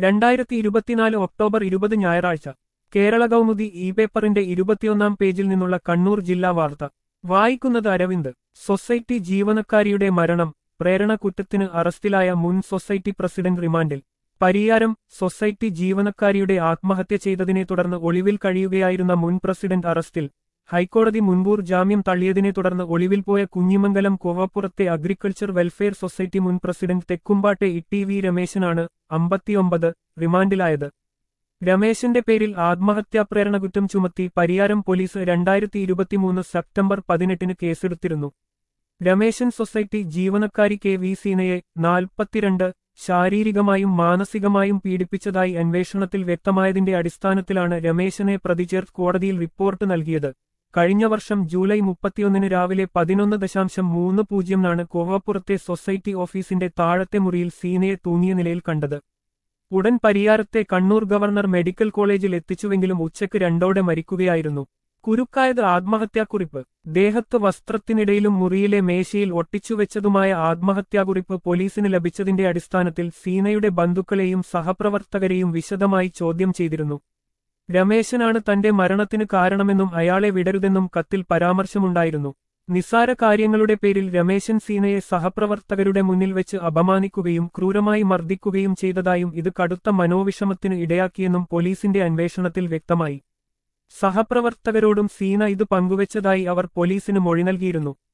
രണ്ടായിരത്തി ഇരുപത്തിനാല് ഒക്ടോബർ ഇരുപത് ഞായറാഴ്ച കേരള കൗമുദി ഇ പേപ്പറിന്റെ ഇരുപത്തിയൊന്നാം പേജിൽ നിന്നുള്ള കണ്ണൂർ ജില്ലാ വാർത്ത വായിക്കുന്നത് അരവിന്ദ് സൊസൈറ്റി ജീവനക്കാരിയുടെ മരണം പ്രേരണ കുറ്റത്തിന് അറസ്റ്റിലായ മുൻ സൊസൈറ്റി പ്രസിഡന്റ് റിമാൻഡിൽ പരിയാരം സൊസൈറ്റി ജീവനക്കാരിയുടെ ആത്മഹത്യ ചെയ്തതിനെ തുടർന്ന് ഒളിവിൽ കഴിയുകയായിരുന്ന മുൻ പ്രസിഡന്റ് അറസ്റ്റിൽ ഹൈക്കോടതി മുൻകൂർ ജാമ്യം തള്ളിയതിനെ തുടർന്ന് ഒളിവിൽ പോയ കുഞ്ഞിമംഗലം കോവപ്പുറത്തെ അഗ്രികൾച്ചർ വെൽഫെയർ സൊസൈറ്റി മുൻ പ്രസിഡന്റ് തെക്കുംപാട്ടെ ഇ വി രമേശനാണ് അമ്പത്തിയൊമ്പത് റിമാൻഡിലായത് രമേശന്റെ പേരിൽ ആത്മഹത്യാപ്രേരണ കുറ്റം ചുമത്തി പരിയാരം പോലീസ് രണ്ടായിരത്തി ഇരുപത്തിമൂന്ന് സെപ്റ്റംബർ പതിനെട്ടിന് കേസെടുത്തിരുന്നു രമേശൻ സൊസൈറ്റി ജീവനക്കാരി കെ വി സീനയെ നാൽപ്പത്തിരണ്ട് ശാരീരികമായും മാനസികമായും പീഡിപ്പിച്ചതായി അന്വേഷണത്തിൽ വ്യക്തമായതിന്റെ അടിസ്ഥാനത്തിലാണ് രമേശനെ പ്രതി ചേർത്ത് കോടതിയിൽ റിപ്പോർട്ട് നൽകിയത് കഴിഞ്ഞ വർഷം ജൂലൈ മുപ്പത്തിയൊന്നിന് രാവിലെ പതിനൊന്ന് ദശാംശം മൂന്ന് പൂജ്യംനാണ് കോവപ്പുറത്തെ സൊസൈറ്റി ഓഫീസിന്റെ താഴത്തെ മുറിയിൽ സീനയെ തൂങ്ങിയ നിലയിൽ കണ്ടത് ഉടൻ പരിയാരത്തെ കണ്ണൂർ ഗവർണർ മെഡിക്കൽ കോളേജിൽ എത്തിച്ചുവെങ്കിലും ഉച്ചയ്ക്ക് രണ്ടോടെ മരിക്കുകയായിരുന്നു കുരുക്കായത് ആത്മഹത്യാക്കുറിപ്പ് ദേഹത്ത് വസ്ത്രത്തിനിടയിലും മുറിയിലെ മേശയിൽ ഒട്ടിച്ചുവെച്ചതുമായ ആത്മഹത്യാക്കുറിപ്പ് പോലീസിന് ലഭിച്ചതിന്റെ അടിസ്ഥാനത്തിൽ സീനയുടെ ബന്ധുക്കളെയും സഹപ്രവർത്തകരെയും വിശദമായി ചോദ്യം ചെയ്തിരുന്നു രമേശനാണ് തന്റെ മരണത്തിന് കാരണമെന്നും അയാളെ വിടരുതെന്നും കത്തിൽ പരാമർശമുണ്ടായിരുന്നു നിസ്സാര കാര്യങ്ങളുടെ പേരിൽ രമേശൻ സീനയെ സഹപ്രവർത്തകരുടെ മുന്നിൽ വെച്ച് അപമാനിക്കുകയും ക്രൂരമായി മർദ്ദിക്കുകയും ചെയ്തതായും ഇത് കടുത്ത മനോവിഷമത്തിന് ഇടയാക്കിയെന്നും പോലീസിന്റെ അന്വേഷണത്തിൽ വ്യക്തമായി സഹപ്രവർത്തകരോടും സീന ഇത് പങ്കുവച്ചതായി അവർ പോലീസിന് മൊഴി നൽകിയിരുന്നു